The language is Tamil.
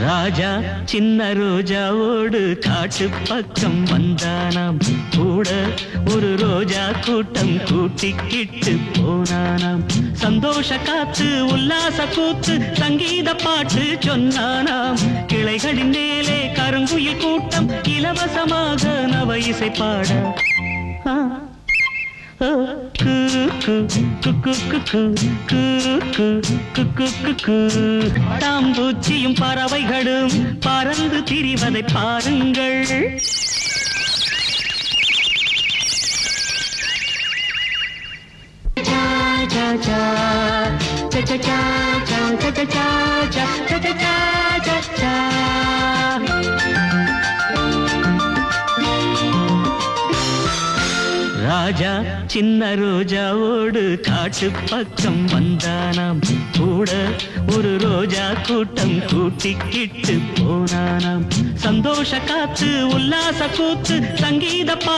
ராஜா சின்ன ரோஜாவோடு காட்டு பக்கம் வந்தானாம் கூட ஒரு ரோஜா கூட்டம் கூட்டிக்கிட்டு போனானாம் சந்தோஷ காத்து உல்லாச கூத்து சங்கீத பாட்டு சொன்னானாம் கிளைகளின் மேலே கருங்குயில் கூட்டம் இலவசமாக நவ இசை பாட ஆ ஓ, கு, கு, கு, கு, கு, கு, கு, கு, கு, கு, கு, கு. தாம்பூச்சியும் பறவைகளும் பறந்து திரிவதை பாருங்கள் ராஜா சின்ன ரோஜாவோடு காட்டு பக்கம் வந்தானாம் கூட ஒரு ரோஜா கூட்டம் கூட்டிக்கிட்டு போனானாம் சந்தோஷ காத்து உல்லாச கூத்து சங்கீத பா